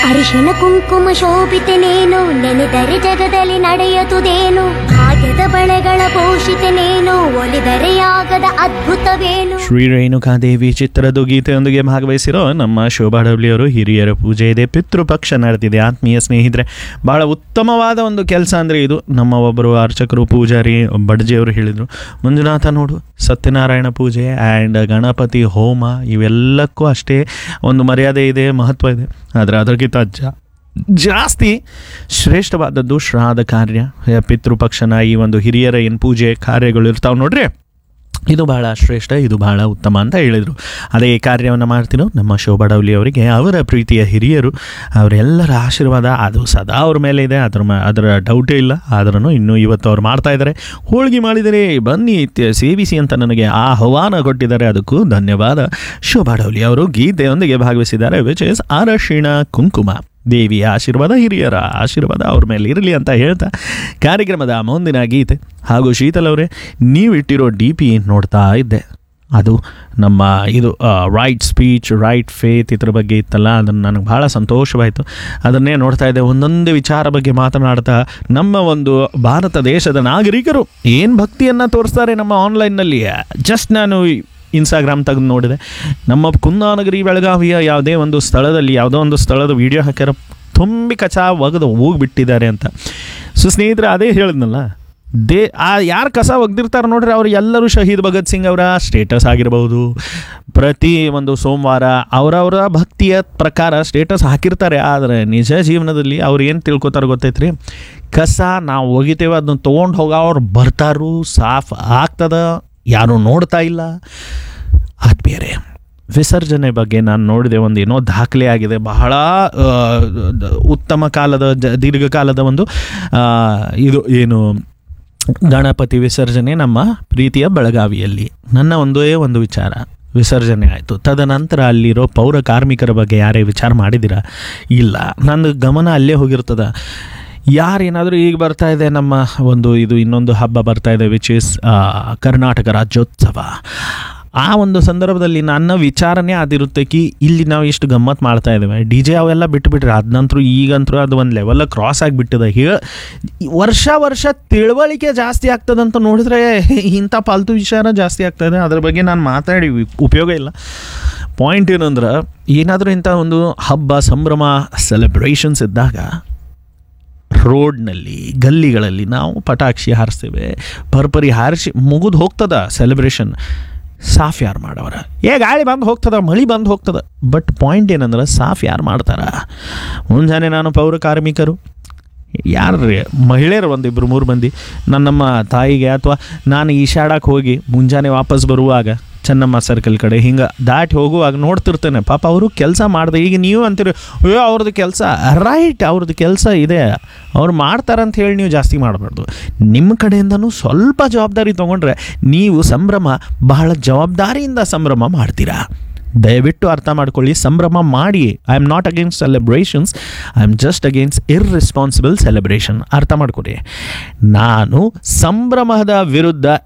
ಅರಿಶಿಣ ಕುಂಕುಮ ಶೋಭಿತನೇನು ನೆನೆದರೆ ಜಗದಲ್ಲಿ ನಡೆಯುತ್ತದೇನು ಭಾಗ್ಯದ ಬಳೆಗಳ ಪೋಷಿತನೇನು ಒಲಿದರೆ ಆಗದ ಅದ್ಭುತವೇನು ಶ್ರೀ ರೇಣುಕಾದೇವಿ ಚಿತ್ರದ ಗೀತೆಯೊಂದಿಗೆ ಭಾಗವಹಿಸಿರೋ ನಮ್ಮ ಶೋಭಾ ಡಬ್ಲ್ಯೂ ಅವರು ಹಿರಿಯರ ಪೂಜೆ ಇದೆ ಪಿತೃಪಕ್ಷ ನಡೆದಿದೆ ಆತ್ಮೀಯ ಸ್ನೇಹಿತರೆ ಬಹಳ ಉತ್ತಮವಾದ ಒಂದು ಕೆಲಸ ಅಂದರೆ ಇದು ನಮ್ಮ ಒಬ್ಬರು ಅರ್ಚಕರು ಪೂಜಾರಿ ಬಡ್ಜಿಯವರು ಹೇಳಿದರು ಮಂಜುನಾಥ ನೋಡು ಸತ್ಯನಾರಾಯಣ ಪೂಜೆ ಆ್ಯಂಡ್ ಗಣಪತಿ ಹೋಮ ಇವೆಲ್ಲಕ್ಕೂ ಅಷ್ಟೇ ಒಂದು ಮರ್ಯಾದೆ ಇದೆ ಮಹತ್ವ ಇದೆ ಆದರೆ ಅದಕ್ಕಿಂತ ಜಾ ಜಾಸ್ತಿ ಶ್ರೇಷ್ಠವಾದದ್ದು ಶ್ರಾದ್ದ ಕಾರ್ಯ ಪಿತೃಪಕ್ಷನ ಈ ಒಂದು ಹಿರಿಯರ ಏನು ಪೂಜೆ ಕಾರ್ಯಗಳು ಇರ್ತಾವೆ ನೋಡ್ರಿ ಇದು ಬಹಳ ಶ್ರೇಷ್ಠ ಇದು ಬಹಳ ಉತ್ತಮ ಅಂತ ಹೇಳಿದರು ಅದೇ ಕಾರ್ಯವನ್ನು ಮಾಡ್ತೀನೋ ನಮ್ಮ ಶೋಭಾ ಡೌಲಿ ಅವರಿಗೆ ಅವರ ಪ್ರೀತಿಯ ಹಿರಿಯರು ಅವರೆಲ್ಲರ ಆಶೀರ್ವಾದ ಅದು ಸದಾ ಅವ್ರ ಮೇಲೆ ಇದೆ ಅದರ ಮ ಅದರ ಡೌಟೇ ಇಲ್ಲ ಆದ್ರೂ ಇನ್ನೂ ಇವತ್ತು ಅವ್ರು ಮಾಡ್ತಾ ಇದ್ದಾರೆ ಹೋಳಿಗೆ ಮಾಡಿದರೆ ಬನ್ನಿ ತ- ಸೇವಿಸಿ ಅಂತ ನನಗೆ ಆಹ್ವಾನ ಕೊಟ್ಟಿದ್ದಾರೆ ಅದಕ್ಕೂ ಧನ್ಯವಾದ ಶೋಭಾ ಡೌಲಿ ಅವರು ಗೀತೆಯೊಂದಿಗೆ ಭಾಗವಹಿಸಿದ್ದಾರೆ ವಿಚ್ ಇಸ್ ಅರಶಿಣ ಕುಂಕುಮ ದೇವಿಯ ಆಶೀರ್ವಾದ ಹಿರಿಯರ ಆಶೀರ್ವಾದ ಅವ್ರ ಮೇಲೆ ಇರಲಿ ಅಂತ ಹೇಳ್ತಾ ಕಾರ್ಯಕ್ರಮದ ಮುಂದಿನ ಗೀತೆ ಹಾಗೂ ಶೀತಲ್ ಅವರೇ ನೀವಿಟ್ಟಿರೋ ಡಿ ಪಿ ನೋಡ್ತಾ ಇದ್ದೆ ಅದು ನಮ್ಮ ಇದು ರೈಟ್ ಸ್ಪೀಚ್ ರೈಟ್ ಫೇತ್ ಇದ್ರ ಬಗ್ಗೆ ಇತ್ತಲ್ಲ ಅದನ್ನು ನನಗೆ ಭಾಳ ಸಂತೋಷವಾಯಿತು ಅದನ್ನೇ ನೋಡ್ತಾ ಇದ್ದೆ ಒಂದೊಂದು ವಿಚಾರ ಬಗ್ಗೆ ಮಾತನಾಡ್ತಾ ನಮ್ಮ ಒಂದು ಭಾರತ ದೇಶದ ನಾಗರಿಕರು ಏನು ಭಕ್ತಿಯನ್ನು ತೋರಿಸ್ತಾರೆ ನಮ್ಮ ಆನ್ಲೈನ್ನಲ್ಲಿ ಜಸ್ಟ್ ನಾನು ಇನ್ಸ್ಟಾಗ್ರಾಮ್ ತೆಗೆದು ನೋಡಿದೆ ನಮ್ಮ ಕುಂದಾನಗರಿ ಬೆಳಗಾವಿಯ ಯಾವುದೇ ಒಂದು ಸ್ಥಳದಲ್ಲಿ ಯಾವುದೋ ಒಂದು ಸ್ಥಳದ ವಿಡಿಯೋ ಹಾಕ್ಯಾರ ತುಂಬಿ ಕಚಾ ಒಗೆದು ಹೋಗ್ಬಿಟ್ಟಿದ್ದಾರೆ ಅಂತ ಸೊ ಸ್ನೇಹಿತರೆ ಅದೇ ಹೇಳಿದ್ನಲ್ಲ ದೇ ಆ ಯಾರು ಕಸ ಒಗ್ದಿರ್ತಾರೆ ನೋಡ್ರಿ ಅವ್ರು ಎಲ್ಲರೂ ಶಹೀದ್ ಭಗತ್ ಸಿಂಗ್ ಅವರ ಸ್ಟೇಟಸ್ ಆಗಿರಬಹುದು ಪ್ರತಿ ಒಂದು ಸೋಮವಾರ ಅವರವರ ಭಕ್ತಿಯ ಪ್ರಕಾರ ಸ್ಟೇಟಸ್ ಹಾಕಿರ್ತಾರೆ ಆದರೆ ನಿಜ ಜೀವನದಲ್ಲಿ ಅವ್ರು ಏನು ತಿಳ್ಕೊತಾರೆ ಗೊತ್ತೈತ್ರಿ ಕಸ ನಾವು ಒಗಿತೇವೆ ಅದನ್ನ ತೊಗೊಂಡು ಹೋಗೋ ಅವ್ರು ಬರ್ತಾರು ಸಾಫ್ ಆಗ್ತದ ಯಾರೂ ನೋಡ್ತಾ ಇಲ್ಲ ಆತ್ಮೀಯರೇ ವಿಸರ್ಜನೆ ಬಗ್ಗೆ ನಾನು ನೋಡಿದೆ ಒಂದು ಏನೋ ದಾಖಲೆ ಆಗಿದೆ ಬಹಳ ಆ, ದ- ಉತ್ತಮ ಕಾಲದ ಜ ದೀರ್ಘಕಾಲದ ಒಂದು ಆ, ಇದು ಏನು ಗಣಪತಿ ವಿಸರ್ಜನೆ ನಮ್ಮ ಪ್ರೀತಿಯ ಬೆಳಗಾವಿಯಲ್ಲಿ ನನ್ನ ಒಂದೇ ಒಂದು ವಿಚಾರ ವಿಸರ್ಜನೆ ಆಯಿತು ತದನಂತರ ಅಲ್ಲಿರೋ ಪೌರ ಕಾರ್ಮಿಕರ ಬಗ್ಗೆ ಯಾರೇ ವಿಚಾರ ಮಾಡಿದ್ದೀರಾ ಇಲ್ಲ ನನ್ನ ಗಮನ ಅಲ್ಲೇ ಹೋಗಿರ್ತದ ಯಾರೇನಾದರೂ ಈಗ ಬರ್ತಾ ಇದೆ ನಮ್ಮ ಒಂದು ಇದು ಇನ್ನೊಂದು ಹಬ್ಬ ಬರ್ತಾ ಇದೆ ವಿಚ್ ಇಸ್ ಕರ್ನಾಟಕ ರಾಜ್ಯೋತ್ಸವ ಆ ಒಂದು ಸಂದರ್ಭದಲ್ಲಿ ನನ್ನ ವಿಚಾರನೇ ಅದಿರುತ್ತೆ ಕಿ ಇಲ್ಲಿ ನಾವು ಎಷ್ಟು ಗಮ್ಮತ್ತು ಮಾಡ್ತಾ ಇದ್ದೇವೆ ಡಿ ಜೆ ಅವೆಲ್ಲ ಬಿಟ್ಟುಬಿಟ್ರೆ ಅದಂತರೂ ಈಗಂತರೂ ಅದು ಒಂದು ಲೆವೆಲ್ಲ ಕ್ರಾಸ್ ಆಗಿಬಿಟ್ಟಿದೆ ಹೇ ವರ್ಷ ವರ್ಷ ತಿಳುವಳಿಕೆ ಜಾಸ್ತಿ ಆಗ್ತದಂತ ನೋಡಿದ್ರೆ ಇಂಥ ಪಾಲ್ತು ವಿಚಾರ ಜಾಸ್ತಿ ಆಗ್ತದೆ ಅದ್ರ ಬಗ್ಗೆ ನಾನು ಮಾತಾಡಿ ಉಪಯೋಗ ಇಲ್ಲ ಪಾಯಿಂಟ್ ಏನಂದ್ರೆ ಏನಾದರೂ ಇಂಥ ಒಂದು ಹಬ್ಬ ಸಂಭ್ರಮ ಸೆಲೆಬ್ರೇಷನ್ಸ್ ಇದ್ದಾಗ ರೋಡ್ನಲ್ಲಿ ಗಲ್ಲಿಗಳಲ್ಲಿ ನಾವು ಪಟಾಕ್ಷಿ ಹಾರಿಸ್ತೇವೆ ಪರ್ಪರಿ ಹಾರಿಸಿ ಮುಗಿದು ಹೋಗ್ತದ ಸೆಲೆಬ್ರೇಷನ್ ಸಾಫ್ ಯಾರು ಮಾಡವ್ರ ಏ ಗಾಳಿ ಬಂದು ಹೋಗ್ತದ ಮಳೆ ಬಂದು ಹೋಗ್ತದ ಬಟ್ ಪಾಯಿಂಟ್ ಏನಂದ್ರೆ ಸಾಫ್ ಯಾರು ಮಾಡ್ತಾರ ಮುಂಜಾನೆ ನಾನು ಪೌರ ಕಾರ್ಮಿಕರು ಯಾರು ರೀ ಮಹಿಳೆಯರು ಒಂದಿಬ್ಬರು ಮೂರು ಮಂದಿ ನನ್ನಮ್ಮ ತಾಯಿಗೆ ಅಥವಾ ನಾನು ಈಶಾಡಕ್ಕೆ ಹೋಗಿ ಮುಂಜಾನೆ ವಾಪಸ್ ಬರುವಾಗ ಚೆನ್ನಮ್ಮ ಸರ್ಕಲ್ ಕಡೆ ಹಿಂಗೆ ದಾಟಿ ಹೋಗುವಾಗ ನೋಡ್ತಿರ್ತೇನೆ ಪಾಪ ಅವರು ಕೆಲಸ ಮಾಡಿದೆ ಈಗ ನೀವು ಅಂತೀರಿ ಅಯ್ಯೋ ಅವ್ರದ್ದು ಕೆಲಸ ರೈಟ್ ಅವ್ರದ್ದು ಕೆಲಸ ಇದೆ ಅವ್ರು ಮಾಡ್ತಾರಂತ ಹೇಳಿ ನೀವು ಜಾಸ್ತಿ ಮಾಡಬಾರ್ದು ನಿಮ್ಮ ಕಡೆಯಿಂದನೂ ಸ್ವಲ್ಪ ಜವಾಬ್ದಾರಿ ತೊಗೊಂಡ್ರೆ ನೀವು ಸಂಭ್ರಮ ಬಹಳ ಜವಾಬ್ದಾರಿಯಿಂದ ಸಂಭ್ರಮ ಮಾಡ್ತೀರಾ ದಯವಿಟ್ಟು ಅರ್ಥ ಮಾಡ್ಕೊಳ್ಳಿ ಸಂಭ್ರಮ ಮಾಡಿ I am not against celebrations I am just against irresponsible celebration ಅರ್ಥ ಮಾಡ್ಕೊಡಿ ನಾನು ಸಂಭ್ರಮದ ವಿರುದ್ಧ